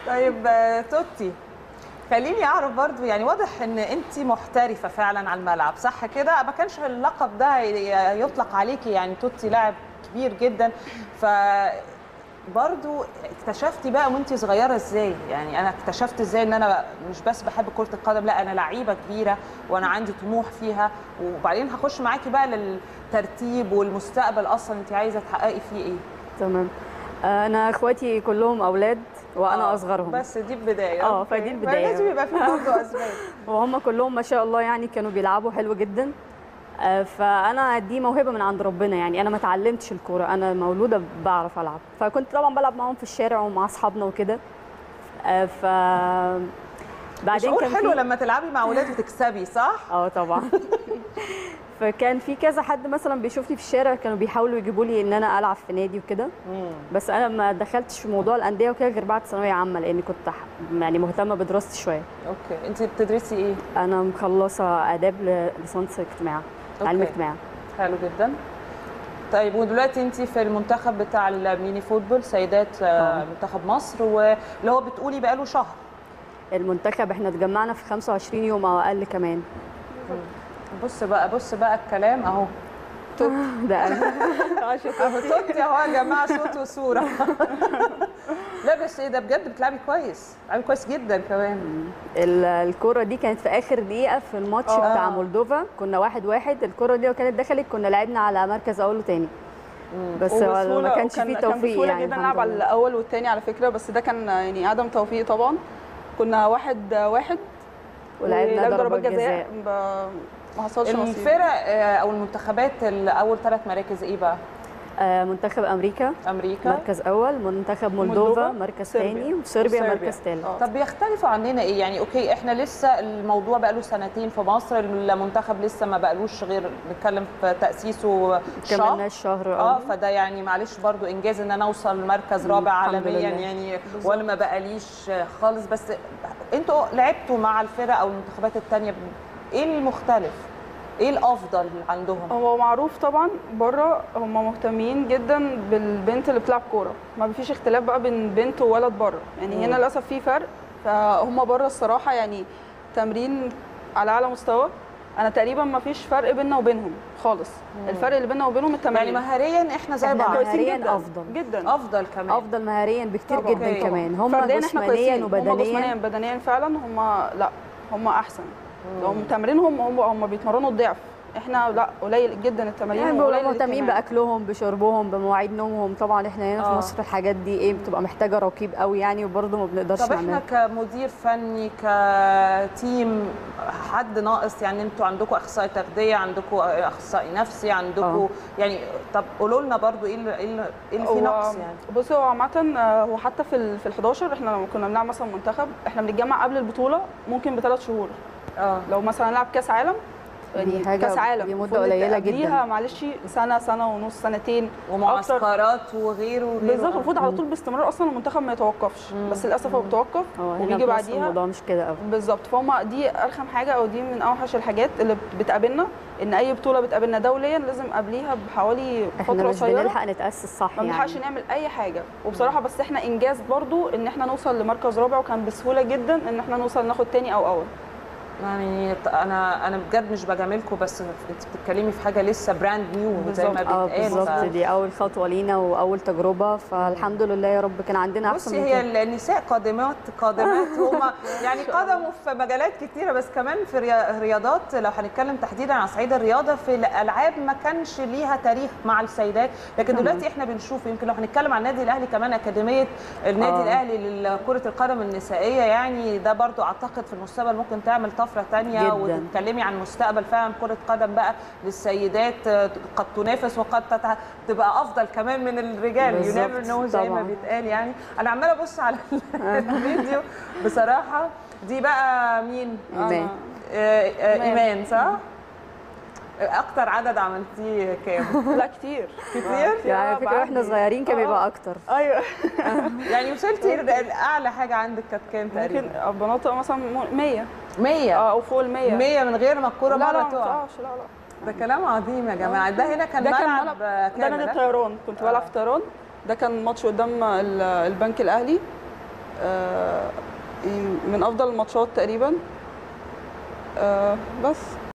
طيب آه، توتي خليني اعرف برضو يعني واضح ان انت محترفه فعلا على الملعب صح كده ما كانش اللقب ده ي- يطلق عليكي يعني توتي لاعب كبير جدا ف برضو اكتشفتي بقى وانت صغيره ازاي يعني انا اكتشفت ازاي ان انا مش بس بحب كره القدم لا انا لعيبه كبيره وانا عندي طموح فيها وبعدين هخش معاكي بقى للترتيب والمستقبل اصلا انت عايزه تحققي فيه ايه تمام انا اخواتي كلهم اولاد وانا آه، اصغرهم بس دي البدايه آه، أوكي. فدي ما البداية. لازم يبقى في برضه اسباب وهم كلهم ما شاء الله يعني كانوا بيلعبوا حلو جدا آه، فانا دي موهبه من عند ربنا يعني انا ما اتعلمتش الكوره انا مولوده بعرف العب فكنت طبعا بلعب معاهم في الشارع ومع اصحابنا وكده آه، ف بعدين شعور كان حلو في لما تلعبي مع اولاد وتكسبي صح؟ اه طبعا فكان في كذا حد مثلا بيشوفني في الشارع كانوا بيحاولوا يجيبوا لي ان انا العب في نادي وكده بس انا ما دخلتش في موضوع الانديه وكده غير بعد ثانويه عامه لاني كنت ح- يعني مهتمه بدراستي شويه اوكي انت بتدرسي ايه؟ انا مخلصه اداب ل- ليسانس اجتماع علم أوكي. اجتماع حلو جدا طيب ودلوقتي انت في المنتخب بتاع الميني فوتبول سيدات آه، آه. منتخب مصر واللي هو بتقولي بقاله شهر المنتخب احنا اتجمعنا في 25 يوم او اقل كمان بص بقى بص بقى الكلام اهو ده أنا. اهو توتي اهو يا جماعه صوت وصوره لا بس ايه ده بجد بتلعبي كويس بتلعبي كويس جدا كمان ال- الكرة دي كانت في اخر دقيقه في الماتش آه. بتاع مولدوفا كنا واحد واحد الكرة دي لو كانت دخلت كنا لعبنا على مركز اول وتاني بس هو وبسهولة- ما كانش وكان- فيه كان توفيق بسهوله يعني جدا الحمد نلعب على لله. الاول والثاني على فكره بس ده كان يعني عدم توفيق طبعا كنا واحد واحد ولعبنا ولعب ضربات جزاء ب- ما حصلش نصيب الفرق آه، او المنتخبات ال- اول ثلاث مراكز ايه بقى؟ آه، منتخب امريكا امريكا مركز اول منتخب مولدوفا مولدوفا، مركز صربيا. ثاني وصربيا وصربيا. مركز ثالث آه. طب بيختلفوا عننا ايه يعني اوكي احنا لسه الموضوع بقاله سنتين في مصر المنتخب لسه ما بقالوش غير بنتكلم في تاسيسه شهر كملناش شهر اه فده يعني معلش برضو انجاز ان انا اوصل مركز رابع الحمد عالميا لله. يعني وانا ما بقاليش خالص بس انتوا لعبتوا مع الفرق او المنتخبات التانية ايه المختلف؟ ايه الافضل عندهم؟ هو معروف طبعا بره هم مهتمين جدا بالبنت اللي بتلعب كوره ما فيش اختلاف بقى بين بنت وولد بره يعني هنا للاسف في فرق فهم بره الصراحه يعني تمرين على اعلى مستوى انا تقريبا ما فيش فرق بيننا وبينهم خالص الفرق اللي بيننا وبينهم يعني التمرين مهاريا احنا زي إحنا بعض مهاريا كويسين جدا أفضل. جدا افضل كمان افضل مهاريا بكتير طبعاً. جدا أوكي. كمان هم فرديا احنا جسمانيا كويسين هم جسمانيا وبدنيا بدنيا فعلا هم لا هم احسن هم تمرينهم هم هم بيتمرنوا الضعف احنا لا قليل جدا التمارين يعني وقليل بيبقوا مهتمين الاهتمام. باكلهم بشربهم بمواعيد نومهم طبعا احنا هنا في آه. مصر الحاجات دي ايه بتبقى محتاجه رقيب قوي يعني وبرضه ما بنقدرش طب احنا نعملها كمدير فني كتيم حد ناقص يعني انتوا عندكم اخصائي تغذيه عندكم اخصائي نفسي عندكم آه. يعني طب قولوا لنا برضو ايه اللي, إيه اللي إيه اللي فيه هو- نقص يعني بصي هو عامة آه، هو حتى في ال في ال 11 احنا لما كنا بنلعب مثلا منتخب احنا بنتجمع قبل البطولة ممكن بثلاث شهور اه لو مثلا نلعب كاس عالم دي حاجة- كاس عالم دي مدة المفروض قليلة قبليها جدا. معلش سنة سنة ونص سنتين أكتر. ومعسكرات وغيره وغيره بالظبط المفروض على طول باستمرار اصلا المنتخب ما يتوقفش بس للاسف هو بيتوقف هو هنا وبيجي في مصر بعديها الموضوع مش كده قوي بالظبط فهم دي ارخم حاجه او دي من اوحش الحاجات اللي بتقابلنا ان اي بطوله بتقابلنا دوليا لازم قبليها بحوالي احنا فتره مش قصيره بنلحق نتاسس صح ما بنلحقش يعني نعمل اي حاجه وبصراحه بس احنا انجاز برضو ان احنا نوصل لمركز رابع وكان بسهوله جدا ان احنا نوصل ناخد تاني او اول يعني ط- انا انا بجد مش بجاملكم بس انت بتتكلمي في حاجه لسه براند نيو زي ما بالظبط. اه بيتقال بالظبط ف- دي اول خطوه لينا واول تجربه فالحمد لله يا رب كان عندنا احسن بصي من هي كده النساء قادمات قادمات هما يعني قدموا في مجالات كتيره بس كمان في ريا- رياضات لو هنتكلم تحديدا على صعيد الرياضه في الالعاب ما كانش ليها تاريخ مع السيدات لكن تمام. دلوقتي احنا بنشوف يمكن لو هنتكلم عن النادي الاهلي كمان اكاديميه النادي آه. الاهلي لكره القدم النسائيه يعني ده برضو اعتقد في المستقبل ممكن تعمل طفره تانية جداً. وتتكلمي عن مستقبل فعلا كره قدم بقى للسيدات آه، قد تنافس وقد تتع- تبقى افضل كمان من الرجال يو بالظبط. نيفر نو زي ما طبعاً. بيتقال يعني انا عماله ابص على الفيديو بصراحه دي بقى مين إيمان. آه، آه، إيمان. ايمان صح اكتر عدد عملتيه كام لا كتير كتير يعني فكرة واحنا بعدي. صغيرين كان آه. بيبقى اكتر ايوه يعني وصلتي ل- اعلى حاجه عندك كانت كام ممكن تقريبا بناطق مثلا 100 100 اه او فوق ال 100 100 من غير ما الكوره لا لا مره ما تقع تقعش لا لا ده كلام عظيم يا جماعه ده هنا كان ده كان ملعب ملعب آه، ده كامل نادي ها؟ الطيران كنت بلعب في الطيران ده كان ماتش قدام ال- البنك الاهلي آه، من افضل الماتشات تقريبا آه بس